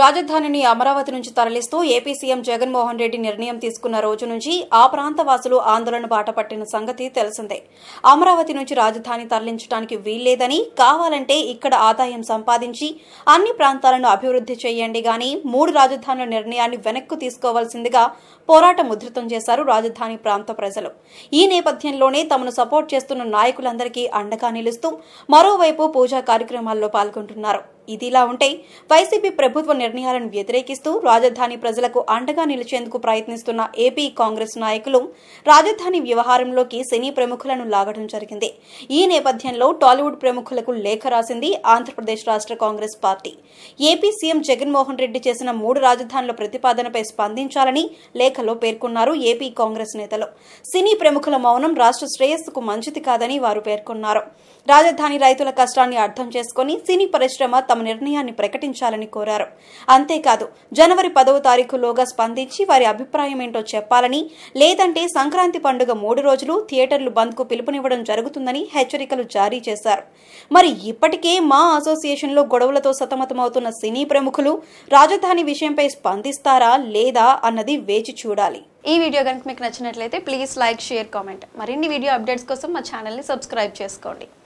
రాజధానిని అమరావతి నుంచి తరలిస్తూ ఏపీ సీఎం జగన్మోహన్ రెడ్డి నిర్ణయం తీసుకున్న రోజు నుంచి ఆ ప్రాంత వాసులు ఆందోళన బాట పట్టిన సంగతి తెలిసిందే అమరావతి నుంచి రాజధాని తరలించడానికి వీల్లేదని కావాలంటే ఇక్కడ ఆదాయం సంపాదించి అన్ని ప్రాంతాలను అభివృద్ధి చేయండి గాని మూడు రాజధానుల నిర్ణయాన్ని వెనక్కు తీసుకోవాల్సిందిగా పోరాటం ఉధృతం చేశారు రాజధాని ప్రాంత ప్రజలు ఈ నేపథ్యంలోనే తమను సపోర్ట్ చేస్తున్న నాయకులందరికీ అండగా నిలుస్తూ మరోవైపు పూజా కార్యక్రమాల్లో పాల్గొంటున్నారు ఇదిలా ఉంటే వైసీపీ ప్రభుత్వ నిర్ణయాలను వ్యతిరేకిస్తూ రాజధాని ప్రజలకు అండగా నిలిచేందుకు ప్రయత్నిస్తున్న ఏపీ కాంగ్రెస్ నాయకులు రాజధాని వ్యవహారంలోకి సినీ ప్రముఖులను లాగడం జరిగింది ఈ నేపథ్యంలో టాలీవుడ్ ప్రముఖులకు లేఖ రాసింది ఆంధ్రప్రదేశ్ రాష్ట్ర Congress party AP CM Jaganmohan Reddy చేసిన మూడు రాజధానుల ప్రతిపాదనపై స్పందించాలని లేఖలో పేర్కొన్నారు ఏపీ కాంగ్రెస్ నేతలు సినీ ప్రముఖుల మౌనం రాష్ట్ర శ్రేయస్సుకు మంచిది కాదని వారు పేర్కొన్నారు రాజధాని రైతుల కష్టాన్ని అర్థం చేసుకుని సినీ పరిశ్రమ తమ నిర్ణయాన్ని ప్రకటించాలని కోరారు అంతేకాదు జనవరి పదవ తారీఖులోగా స్పందించి వారి అభిప్రాయం ఏంటో చెప్పాలని లేదంటే సంక్రాంతి పండుగ మూడు రోజులు థియేటర్లు బంద్కు పిలుపునివ్వడం జరుగుతుందని హెచ్చరికలు జారీ చేశారు మరి ఇప్పటికే మా అసోసియేషన్లో గొడవలతో సతమతమవుతున్న సినీ ప్రముఖులు రాజధాని విషయంపై స్పందిస్తారా లేదా అన్నది వేచి చూడాలి ఈ వీడియో కనుక మీకు నచ్చినట్లయితే ప్లీజ్ లైక్ షేర్ కామెంట్ మరిన్ని వీడియో అప్డేట్స్ కోసం మా ఛానల్ని సబ్స్క్రైబ్ చేసుకోండి